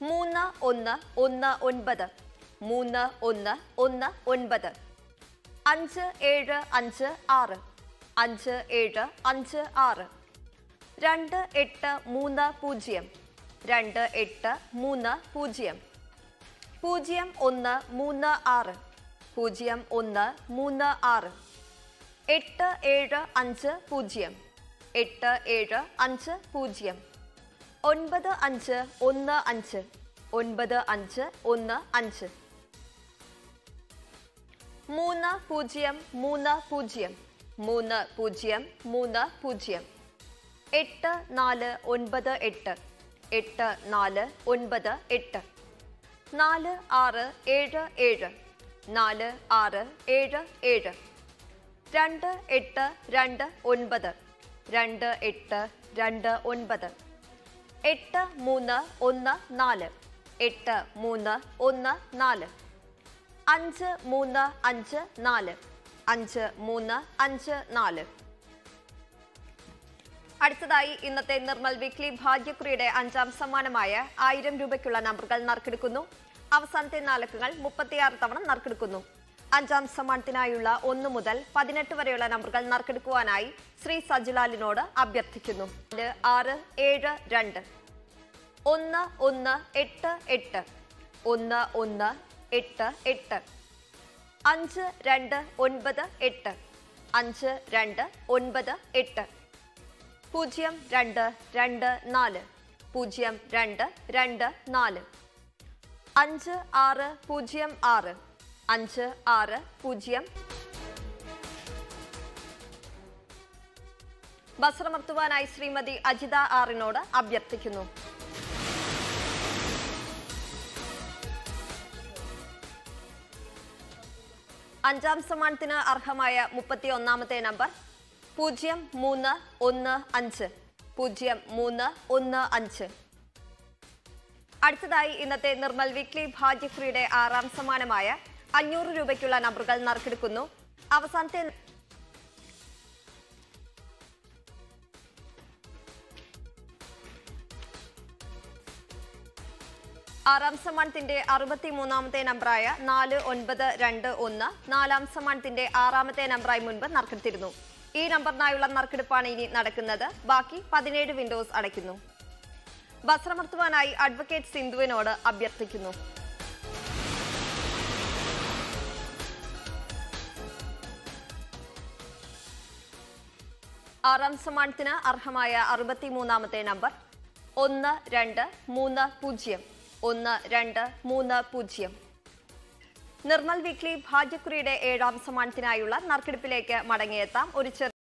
മൂന്ന് ഒന്ന് ഒന്ന് ഒൻപത് മൂന്ന് ഒന്ന് ഒന്ന് ഒൻപത് അഞ്ച് ഏഴ് അഞ്ച് ആറ് അഞ്ച് ഏഴ് അഞ്ച് ആറ് രണ്ട് എട്ട് മൂന്ന് പൂജ്യം രണ്ട് എട്ട് മൂന്ന് പൂജ്യം പൂജ്യം ഒന്ന് മൂന്ന് ആറ് പൂജ്യം ഒന്ന് മൂന്ന് ആറ് എട്ട് ഏഴ് അഞ്ച് പൂജ്യം എട്ട് ഏഴ് അഞ്ച് പൂജ്യം ഒൻപത് അഞ്ച് ഒന്ന് അഞ്ച് ഒൻപത് അഞ്ച് ഒന്ന് അഞ്ച് മൂന്ന് പൂജ്യം മൂന്ന് പൂജ്യം മൂന്ന് പൂജ്യം മൂന്ന് പൂജ്യം എട്ട് നാല് ഒൻപത് എട്ട് എട്ട് നാല് ഒൻപത് എട്ട് നാല് ആറ് ഏഴ് ഏഴ് നാല് ആറ് ഏഴ് ഏഴ് രണ്ട് എട്ട് രണ്ട് ഒൻപത് രണ്ട് എട്ട് രണ്ട് ഒൻപത് എട്ട് മൂന്ന് ഒന്ന് നാല് എട്ട് മൂന്ന് ഒന്ന് നാല് അഞ്ച് മൂന്ന് അഞ്ച് നാല് അഞ്ച് മൂന്ന് അഞ്ച് നാല് അടുത്തതായി ഇന്നത്തെ നിർമ്മൽ വീക്ക്ലി ഭാഗ്യക്കുറിയുടെ അഞ്ചാം സമ്മാനമായ ആയിരം രൂപയ്ക്കുള്ള നമ്പറുകൾ നറുക്കെടുക്കുന്നു അവസാനത്തെ നാലക്കങ്ങൾ മുപ്പത്തിയാറ് തവണ നറുക്കെടുക്കുന്നു അഞ്ചാം സമ്മാനത്തിനായുള്ള ഒന്ന് മുതൽ പതിനെട്ട് വരെയുള്ള നമ്പറുകൾ നറുക്കെടുക്കുവാനായി ശ്രീ സജിലാലിനോട് അഭ്യർത്ഥിക്കുന്നു നാല്, ആറ് ഏഴ് രണ്ട് ഒന്ന് ഒന്ന് എട്ട് എട്ട് ഒന്ന് ഒന്ന് എട്ട് എട്ട് അഞ്ച് രണ്ട് ഒൻപത് എട്ട് അഞ്ച് രണ്ട് ഒൻപത് എട്ട് പൂജ്യം രണ്ട് രണ്ട് നാല് പൂജ്യം രണ്ട് രണ്ട് നാല് അഞ്ച് ആറ് പൂജ്യം ആറ് അഞ്ച് ആറ് പൂജ്യം ബസ്രമർത്തുവാനായി ശ്രീമതി അജിത ആറിനോട് അഭ്യർത്ഥിക്കുന്നു അഞ്ചാം സമ്മാനത്തിന് അർഹമായ മുപ്പത്തി ഒന്നാമത്തെ നമ്പർ പൂജ്യം മൂന്ന് ഒന്ന് അഞ്ച് പൂജ്യം മൂന്ന് ഒന്ന് അഞ്ച് അടുത്തതായി ഇന്നത്തെ നിർമ്മൽ വീക്ക്ലി ഭാഗ്യശ്രീയുടെ ആറാം സമ്മാനമായ അഞ്ഞൂറ് രൂപയ്ക്കുള്ള നമ്പറുകൾ നറുക്കെടുക്കുന്നു അവസാനത്തെ ആറാം സമ്മാനത്തിന്റെ അറുപത്തി മൂന്നാമത്തെ നമ്പറായ നാല് ഒൻപത് രണ്ട് ഒന്ന് നാലാം സമ്മാനത്തിന്റെ ആറാമത്തെ നമ്പറായി മുൻപ് നറുക്കെടുത്തിരുന്നു ഈ നമ്പറിനായുള്ള നറുക്കെടുപ്പാണ് ഇനി നടക്കുന്നത് ബാക്കി പതിനേഴ് വിൻഡോസ് അടയ്ക്കുന്നു വസ്ത്രമർത്തുവാനായി അഡ്വക്കേറ്റ് സിന്ധുവിനോട് അഭ്യർത്ഥിക്കുന്നു ആറാം സമ്മാനത്തിന് അർഹമായ അറുപത്തിമൂന്നാമത്തെ നമ്പർ ഒന്ന് രണ്ട് മൂന്ന് പൂജ്യം ഒന്ന് രണ്ട് മൂന്ന് പൂജ്യം നിർമ്മൽ വീക്ക്ലി ഭാഗ്യക്കുറിയുടെ ഏഴാം സമ്മാനത്തിനായുള്ള നറുക്കെടുപ്പിലേക്ക് മടങ്ങിയെത്താം ഒരു ചെറിയ